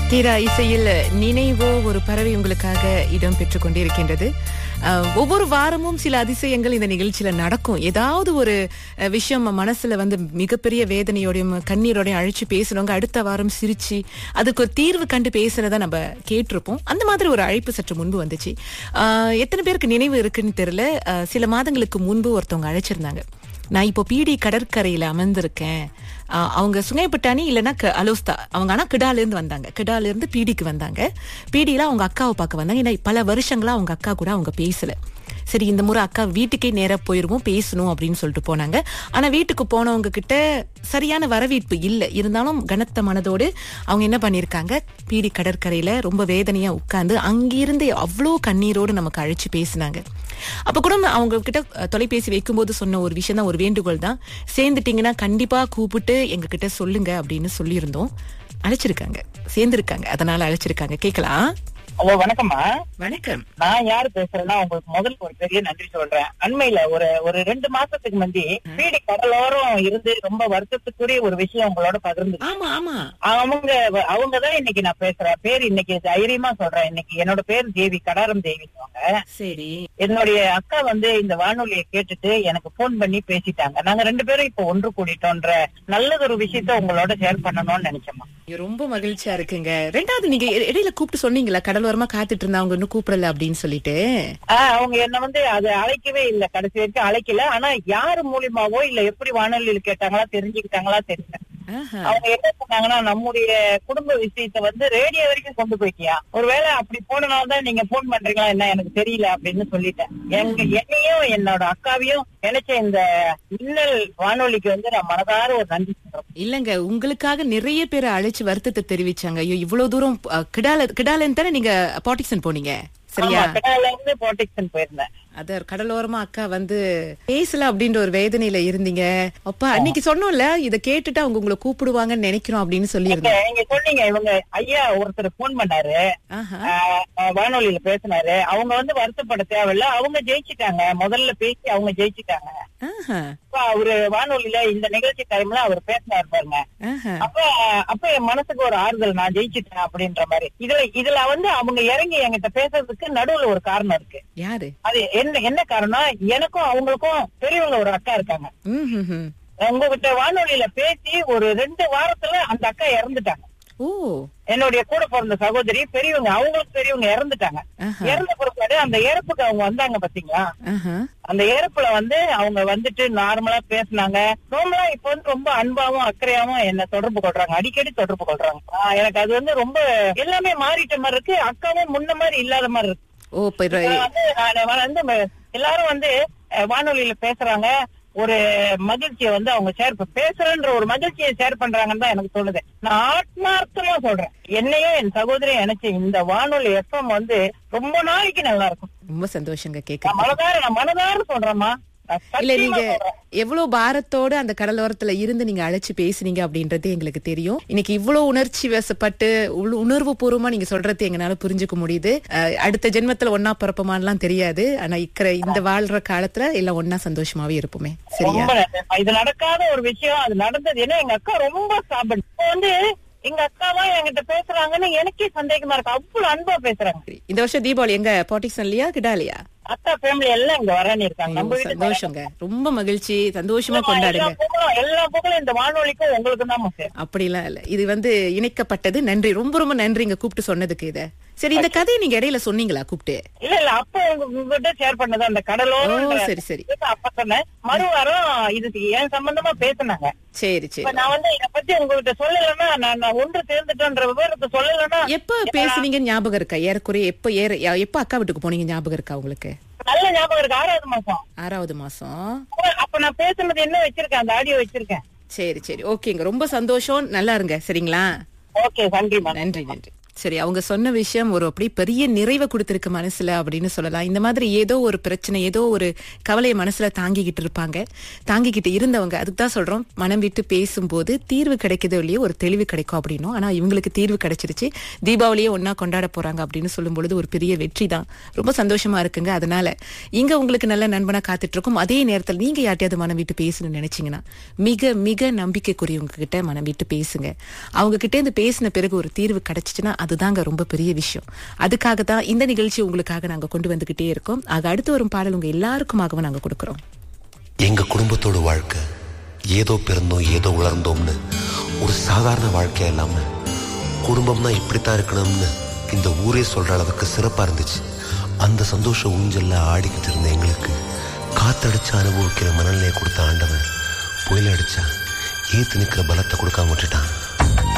தீரா இசையில் நினைவோ ஒரு பறவை உங்களுக்காக இடம் பெற்றுக் கொண்டிருக்கின்றது அஹ், ஒவ்வொரு வாரமும் சில அதிசயங்கள் இந்த நிகழ்ச்சியில நடக்கும் ஏதாவது ஒரு அஹ், விஷயம் மனசுல வந்து மிகப்பெரிய வேதனையோடையும் கண்ணீரோடையும் அழிச்சு பேசுறவங்க அடுத்த வாரம் சிரிச்சு அதுக்கு ஒரு தீர்வு கண்டு பேசுறத நம்ம கேட்டிருப்போம் அந்த மாதிரி ஒரு அழைப்பு சற்று முன்பு வந்துச்சு அஹ், எத்தனை பேருக்கு நினைவு இருக்குன்னு தெரியல அஹ், சில மாதங்களுக்கு முன்பு ஒருத்தவங்க அழைச்சிருந்தாங்க நான் இப்போ பீடி கடற்கரையில அமர்ந்திருக்கேன் ஆஹ் அவங்க சுங்கைப்பட்டாணி இல்லைன்னா க- அலோஸ்தா அவங்க ஆனா கிடால இருந்து வந்தாங்க கிடால இருந்து பீடிக்கு வந்தாங்க பீடியில அவங்க அக்காவை பார்க்க வந்தாங்க ஏன்னா பல வருஷங்களா அவங்க அக்கா கூட அவங்க பேசல சரி இந்த முறை அக்கா வீட்டுக்கே நேரா போயிருவோம் பேசணும் அப்படின்னு சொல்லிட்டு போனாங்க ஆனா வீட்டுக்கு போனவங்க கிட்ட சரியான வரவேற்பு இல்லை இருந்தாலும் கனத்த மனதோடு அவங்க என்ன பண்ணிருக்காங்க பீடி கடற்கரையில ரொம்ப வேதனையா உட்கார்ந்து அங்கிருந்து அவ்வளோ கண்ணீரோடு நமக்கு அழைச்சு பேசினாங்க அப்ப கூட அவங்க கிட்ட அஹ், தொலைபேசி வைக்கும்போது சொன்ன ஒரு விஷயம் தான் ஒரு வேண்டுகோள் தான் சேர்ந்துட்டீங்கன்னா கண்டிப்பா கூப்பிட்டு எங்க கிட்ட சொல்லுங்க அப்படின்னு சொல்லியிருந்தோம் அழைச்சிருக்காங்க சேர்ந்திருக்காங்க அதனால அழைச்சிருக்காங்க கேக்கலாம் ஹலோ வணக்கம்மா வணக்கம் நான் யாரு பேசுறேன்னா உங்களுக்கு முதல்ல ஒரு பெரிய நன்றி சொல்றேன் அண்மையில ஒரு ஒரு ரெண்டு மாசத்துக்கு முந்தி பீடி கடலோரம் இருந்து ரொம்ப வருத்தத்துக்குரிய ஒரு விஷயம் உங்களோட பகிர்ந்து ஆமா ஆமா அவங்க அவங்கதான் இன்னைக்கு நான் பேசுறேன் பேர் இன்னைக்கு தைரியமா சொல்றேன் இன்னைக்கு என்னோட பேர் தேவி கடாரம் தேவி அவங்க சரி என்னுடைய அக்கா வந்து இந்த வானொலியை கேட்டுட்டு எனக்கு போன் பண்ணி பேசிட்டாங்க நாங்க ரெண்டு பேரும் இப்ப ஒன்று கூடிட்டோன்ற நல்லதொரு விஷயத்த உங்களோட ஷேர் பண்ணணும்னு நினைச்சோம்மா ஐயோ, ரொம்ப மகிழ்ச்சியா இருக்குங்க ரெண்டாவது நீங்க இ- இடையில கூப்பிட்டு சொன்னீங்களா கடலோரமா காத்துட்டு இருந்தா அவங்க இன்னும் கூப்பிடல அப்படின்னு சொல்லிட்டு ஆஹ் அவங்க என்ன வந்து அது அழைக்கவே இல்ல கடைசி வரைக்கும் அழைக்கல ஆனா யாரு மூலியமாவோ இல்ல எப்படி வானொலியில் கேட்டாங்களா தெரிஞ்சுக்கிட்டாங்களா தெரியல ஆஹா. அவங்க என்ன சொன்னாங்கன்னா நம்முடைய குடும்ப விஷயத்த வந்து ரேடியோ வரைக்கும் கொண்டு போய்க்கியா ஒருவேளை அப்படி போனனால தான் நீங்க போன் பண்றீங்களா என்ன எனக்கு தெரியல அப்படின்னு சொல்லிட்டேன் எங்க என்னையும் என்னோட அக்காவையும் நினைச்ச இந்த மின்னல் வானொலிக்கு வந்து நான் மனதார ஒரு நன்றி சொல்றேன் இல்லங்க உங்களுக்காக நிறைய பேர் அழைச்சு வருத்தத்தை தெரிவிச்சாங்க ஐயோ இவ்வளவு தூரம் அஹ், கிடால கிடாலன்னு தானே நீங்க பாட்டிக்சன் போனீங்க சரியா ஆமா, கடால இருந்து ப்ரொடெக்ஷன் போயிருந்தேன் அத கடலோரமா அக்கா வந்து பேசல அப்படின்ற ஒரு வேதனையில இருந்தீங்க அப்பா அன்னைக்கு சொன்னோம்ல இத கேட்டுட்டு அவங்க உங்களை கூப்பிடுவாங்கன்னு நினைக்கிறோம் அப்படின்னு சொல்லியிருந்தேன் நீங்க- நீங்க சொன்னீங்க இவங்க ஐயா ஒருத்தர் போன் பண்ணாரு ஆஹா ஆஹ் ஆஹ் வானொலியில பேசினாரு அவங்க வந்து வருத்தப்பட தேவையில்ல அவங்க ஜெயிச்சிட்டாங்க முதல்ல பேசி அவங்க ஜெயிச்சிட்டாங்க ஆஹா அப்ப அவரு வானொலியில இந்த நிகழ்ச்சி டைம்ல அவர் பேசினாரு பாருங்க ஆஹா அப்ப அப்ப என் மனசுக்கு ஒரு ஆறுதல் நான் ஜெயிச்சிட்டேன் அப்படின்ற மாதிரி இதுல இதுல வந்து அவங்க இறங்கி என்கிட்ட பேசுறதுக்கு நடுவுல ஒரு காரணம் இருக்கு யாரு அது என்ன என்ன காரணம் எனக்கும் அவங்களுக்கும் பெரியவங்க ஒரு அக்கா இருக்காங்க ம் ம், ம். உங்ககிட்ட வானொலியில பேசி ஒரு ரெண்டு வாரத்துல அந்த அக்கா இறந்துட்டாங்க ஓ என்னுடைய கூட பிறந்த சகோதரி பெரியவங்க அவங்களுக்கு பெரியவங்க இறந்துட்டாங்க ஆஹா இறந்த பிற்பாடு அந்த இறப்புக்கு அவங்க வந்தாங்க பாத்தீங்களா ஆஹா அந்த இறப்புல வந்து அவங்க வந்துட்டு நார்மலா பேசுனாங்க நார்மலா இப்ப வந்து ரொம்ப அன்பாவும் அக்கறையாவும் என்ன தொடர்பு கொள்றாங்க அடிக்கடி தொடர்பு கொள்றாங்க ஆஹ் எனக்கு அது வந்து ரொம்ப எல்லாமே மாறிட்ட மாதிரி இருக்கு அக்காவும் முன்ன மாதிரி இல்லாத மாதிரி இருக்கு ஓ இப்ப ர- நான் வந்து நான் வந்து ம- எல்லாரும் வந்து அஹ், வானொலியில பேசுறாங்க ஒரு மகிழ்ச்சியை வந்து அவங்க ஷேர் பேசுறேன்ற ஒரு மகிழ்ச்சியை ஷேர் பண்றாங்கன்னு தான் எனக்கு தோணுது நான் ஆத்மார்த்தமா சொல்றேன் என்னையும் என் சகோதரியும் நினைச்சு இந்த வானொலி எஃப்எம் வந்து ரொம்ப நாளைக்கு நல்லா இருக்கும் ரொம்ப சந்தோஷங்க கேக்க நான் மனதார நான் மனதார சொல்றேம்மா நான் இல்ல சத்தியமா நீங்க சொல்றேன். எவ்வளவு பாரத்தோட அந்த கடலோரத்துல இருந்து நீங்க அழைச்சு பேசுனீங்க அப்படின்றது எங்களுக்கு தெரியும் இன்னைக்கு இவ்வளவு உணர்ச்சி வசப்பட்டு உணர்வு பூர்வமா நீங்க சொல்றது எங்களால புரிஞ்சுக்க முடியுது அஹ், அடுத்த ஜென்மத்துல ஒன்னா பிறப்பமான்லாம் தெரியாது ஆனா இக்கிற இந்த வாழ்ற காலத்துல எல்லாம் ஒன்னா சந்தோஷமாவே இருப்போமே சரியா ரொம்ப நன்றி. இது நடக்காத ஒரு விஷயம் அது நடந்தது ஏன்னா எங்க அக்கா ரொம்ப சாபன் இப்போ வந்து எங்க அக்காவா என்கிட்ட பேசுறாங்கன்னு எனக்கே சந்தேகமா இருக்கு அவ்வளவு அன்பா பேசுறாங்க சரி. இந்த வருஷம் தீபாவளி எங்க பாட்டிக்சன்லயா கிடாலியா அக்கா ஃபேமிலி எல்லாம் இங்க வரேன்னு இருக்காங்க நம்ம ஐயோ, வீட்டுக்கு சந்தோஷங்க ரொம்ப மகிழ்ச்சி சந்தோஷமா எல்லா கொண்டாடுங்க புகழும் எல்லா புகழும் இந்த வானொலிக்கும் உங்களுக்கு தான் சார் அப்படிலாம் இல்ல இது வந்து இணைக்கப்பட்டது நன்றி ரொம்ப ரொம்ப நன்றி இங்க கூப்பிட்டு சொன்னதுக்கு இத சரி இந்த கதையை நீங்க இடையில சொன்னீங்களா கூப்பிட்டு இல்ல இல்ல அப்ப உங்க உங்ககிட்ட ஷேர் பண்ணது அந்த ஓ கடலோரம் சரி சரி அப்ப சொன்னேன் மறுவாரம் இதுக்கு ஏன் சம்பந்தமா பேசுனாங்க சரி இப்ப சரி நான் வந்து இத பத்தி உங்ககிட்ட சொல்லலைன்னா நான் நான் ஒன்று சேர்ந்துட்டேன்ற விவரத்தை சொல்லலைன்னா எப்ப பேசுனீங்க ஞாபகம் இருக்கா ஏறக்குறைய எப்ப ஏற யா- எப்ப அக்கா வீட்டுக்கு போனீங்க ஞாபகம் இருக்கா உங்களுக்கு நல்ல ஞாபகம் இருக்கு ஆறாவது மாசம் ஆறாவது மாசம் அப்ப நான் பேசுனது என்ன வச்சிருக்கேன் அந்த ஆடியோ வச்சிருக்கேன் சரி சரி ஓகேங்க ரொம்ப சந்தோஷம் நல்லா இருங்க சரிங்களா ஓகே நன்றி மேம் நன்றி நன்றி சரி அவங்க சொன்ன விஷயம் ஒரு அப்படி பெரிய நிறைவை கொடுத்திருக்கு மனசுல அப்படின்னு சொல்லலாம் இந்த மாதிரி ஏதோ ஒரு பிரச்சனை ஏதோ ஒரு கவலையை மனசுல தாங்கிக்கிட்டு இருப்பாங்க தாங்கிக்கிட்டு இருந்தவங்க அதுக்கு தான் சொல்றோம் மனம் விட்டு பேசும்போது தீர்வு கிடைக்குதோ இல்லையோ ஒரு தெளிவு கிடைக்கும் அப்படின்னும் ஆனா இவங்களுக்கு தீர்வு கிடைச்சிருச்சு தீபாவளியே ஒன்னா கொண்டாட போறாங்க அப்படின்னு சொல்லும் பொழுது ஒரு பெரிய வெற்றி தான் ரொம்ப சந்தோஷமா இருக்குங்க அதனால இங்க உங்களுக்கு நல்ல நண்பனா காத்துட்டு இருக்கும் அதே நேரத்தில் நீங்க யார்ட்டையாவது மனம் விட்டு பேசணும்னு நினைச்சீங்கன்னா மிக மிக நம்பிக்கைக்குரியவங்க கிட்ட மனம் விட்டு பேசுங்க அவங்க கிட்ட இருந்து பேசின பிறகு ஒரு தீர்வு கிடைச்சிச்சுன்னா அதுதாங்க ரொம்ப பெரிய விஷயம் அதுக்காக தான் இந்த நிகழ்ச்சி உங்களுக்காக நாங்க கொண்டு வந்துகிட்டே இருக்கோம் ஆக அடுத்து வரும் பாடல் உங்க எல்லாருக்குமாகவும் நாங்க கொடுக்கிறோம் எங்க குடும்பத்தோட வாழ்க்கை ஏதோ பிறந்தோம் ஏதோ உலர்ந்தோம்னு ஒரு சாதாரண வாழ்க்கை இல்லாம குடும்பம்னா இப்படித்தான் இருக்கணும்னு இந்த ஊரே சொல்ற அளவுக்கு சிறப்பா இருந்துச்சு அந்த சந்தோஷ ஊஞ்சல்ல ஆடிக்கிட்டு இருந்த எங்களுக்கு காத்தடிச்சு அனுபவிக்கிற மனநிலையை கொடுத்த ஆண்டவன் புயல் அடிச்சா ஏத்து நிக்கிற பலத்தை கொடுக்காம விட்டுட்டான்